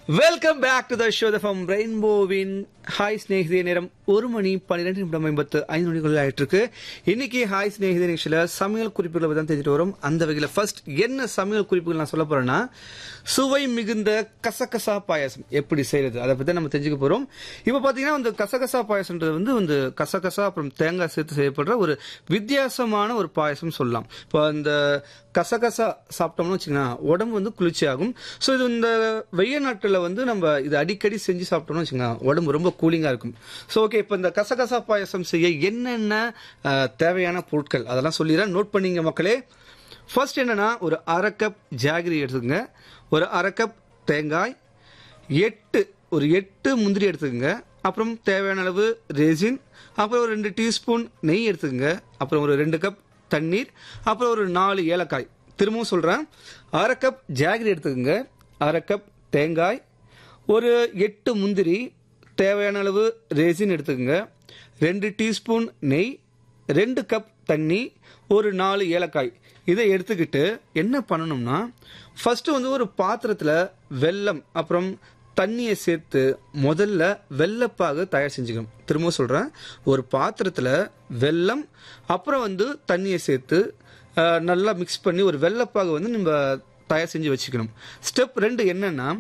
welcome back to the show from ரெயின்போவின் hi ஸ்நேகிதே நேரம் ஒரு மணி பன்னிரெண்டு நிமிடம் ஐம்பத்து ஐந்து மணிக்குள்ள ஆயிட்டு இருக்கு இன்னைக்கு ஹாய் ஸ்நேகிதே நிகழ்ச்சியில சமையல் குறிப்புகளை பத்தி தான் தெரிஞ்சுட்டு வரும் அந்த வகையில ஃபர்ஸ்ட் என்ன சமையல் குறிப்புகள் நான் சொல்ல போறேன்னா சுவை மிகுந்த கசகசா பாயாசம் எப்படி செய்யறது அதை பத்தி நம்ம தெரிஞ்சுக்க போறோம் இப்போ பாத்தீங்கன்னா இந்த கசகசா பாயாசம்ன்றது வந்து வந்து கசகசா அப்புறம் தேங்காய் சேர்த்து செய்யப்படுற ஒரு வித்தியாசமான ஒரு பாயாசம் சொல்லலாம் இப்போ இந்த கசகசா சாப்பிட்டோம்னு வச்சுக்கோங்களேன் உடம்பு வந்து குளிர்ச்சி ஆகும் ஸோ இது இந்த வெய்ய நாட்களில் வந்து நம்ம இது அடிக்கடி செஞ்சு சாப்பிட்டோம்னு வச்சுக்கோங்களேன் உடம்பு ரொம்ப கூலிங்காக இருக்கும் ஸோ ஓகே இப்போ இந்த கசகசா பாயசம் செய்ய என்னென்ன அஹ், தேவையான பொருட்கள் அதெல்லாம் சொல்லிடுறேன் நோட் பண்ணிங்க மக்களே ஃபர்ஸ்ட் என்னன்னா ஒரு அரை கப் ஜாகிரி எடுத்துக்கோங்க ஒரு அரை கப் தேங்காய் எட்டு ஒரு எட்டு முந்திரி எடுத்துக்கோங்க அப்புறம் தேவையான அளவு ரெசின் அப்புறம் ஒரு ரெண்டு டீஸ்பூன் நெய் எடுத்துக்கோங்க அப்புறம் ஒரு ரெண்டு கப் தண்ணீர் அப்புறம் ஒரு நாலு ஏலக்காய் திரும்பவும் சொல்கிறேன் அரை கப் ஜாகிரி எடுத்துக்கோங்க அரை கப் தேங்காய் ஒரு எட்டு முந்திரி தேவையான அளவு ரெசின் எடுத்துக்கோங்க ரெண்டு டீஸ்பூன் நெய் ரெண்டு கப் தண்ணி ஒரு நாலு ஏலக்காய் இதை எடுத்துக்கிட்டு என்ன பண்ணணும்னா ஃபர்ஸ்ட் வந்து ஒரு பாத்திரத்தில் வெல்லம் அப்புறம் தண்ணியை சேர்த்து முதல்ல வெள்ளப்பாகு தயார் செஞ்சுக்கணும் திரும்ப சொல்கிறேன் ஒரு பாத்திரத்தில் வெல்லம் அப்புறம் வந்து தண்ணியை சேர்த்து அஹ், நல்லா மிக்ஸ் பண்ணி ஒரு வெள்ளப்பாகு வந்து நம்ம தயார் செஞ்சு வச்சுக்கணும் ஸ்டெப் ரெண்டு என்னன்னா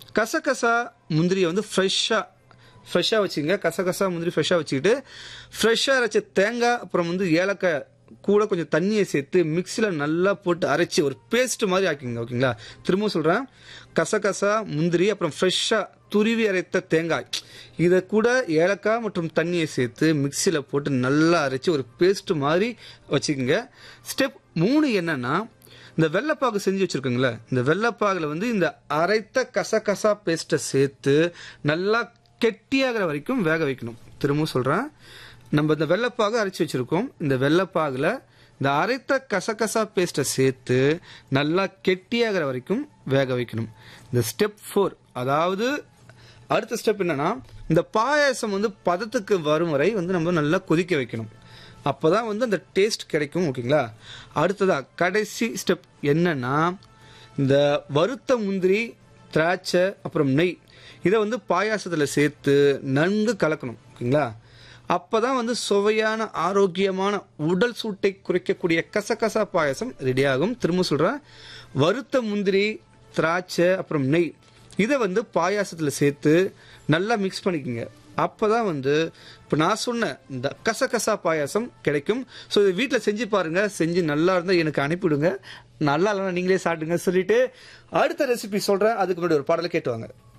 கசகசா முந்திரியை வந்து ஃப்ரெஷ்ஷாக ஃப்ரெஷ்ஷாக வச்சுங்க கசகசா முந்திரி ஃப்ரெஷ்ஷாக வச்சுக்கிட்டு ஃப்ரெஷ்ஷாக அரைச்ச தேங்காய் அப்புறம் வந்து ஏலக்காய் கூட கொஞ்சம் தண்ணியை சேர்த்து மிக்சியில் நல்லா போட்டு அரைச்சி ஒரு பேஸ்ட் மாதிரி ஆக்கிங்க ஓகேங்களா திரும்பவும் சொல்கிறேன் கசகசா முந்திரி அப்புறம் ஃப்ரெஷ்ஷாக துருவி அரைத்த தேங்காய் இதை கூட ஏலக்காய் மற்றும் தண்ணியை சேர்த்து மிக்சியில் போட்டு நல்லா அரைச்சி ஒரு பேஸ்ட் மாதிரி வச்சுக்கோங்க ஸ்டெப் மூணு என்னன்னா இந்த வெள்ளைப்பாகு செஞ்சு வச்சிருக்கோங்களே இந்த வெள்ளைப்பாகுல வந்து இந்த அரைத்த கசகசா பேஸ்ட்டை சேர்த்து நல்லா கெட்டியாகிற வரைக்கும் வேக வைக்கணும் திரும்பவும் சொல்றேன் நம்ம இந்த வெள்ளைப்பாகு அரைச்சி வச்சிருக்கோம் இந்த வெள்ளைப்பாகுல இந்த அரைத்த கசகசா பேஸ்ட்டை சேர்த்து நல்லா கெட்டியாகிற வரைக்கும் வேக வைக்கணும் இந்த ஸ்டெப் ஃபோர் அதாவது அடுத்த ஸ்டெப் என்னன்னா இந்த பாயாசம் வந்து பதத்துக்கு வரும் வரை வந்து நம்ம நல்லா கொதிக்க வைக்கணும் அப்பதான் வந்து அந்த டேஸ்ட் கிடைக்கும் ஓகேங்களா அடுத்ததா கடைசி ஸ்டெப் என்னன்னா இந்த வறுத்த முந்திரி திராட்சை அப்புறம் நெய் இதை வந்து பாயாசத்தில் சேர்த்து நன்கு கலக்கணும் ஓகேங்களா அப்பதான் வந்து சுவையான ஆரோக்கியமான உடல் சூட்டை குறைக்கக்கூடிய கசகசா பாயாசம் ரெடி ஆகும் திரும்ப சொல்றேன் வறுத்த முந்திரி திராட்சை அப்புறம் நெய் இதை வந்து பாயாசத்தில் சேர்த்து நல்லா மிக்ஸ் பண்ணிக்கோங்க அப்பதான் வந்து இப்போ நான் சொன்ன இந்த கசகசா பாயாசம் கிடைக்கும் ஸோ இதை வீட்டில் செஞ்சு பாருங்க செஞ்சு நல்லா இருந்தால் எனக்கு அனுப்பிவிடுங்க நல்லா இல்லைன்னா நீங்களே சாப்பிடுங்க சொல்லிட்டு அடுத்த ரெசிபி சொல்கிறேன் அதுக்கு முன்னாடி ஒரு பாடலை கேட்டு வாங்க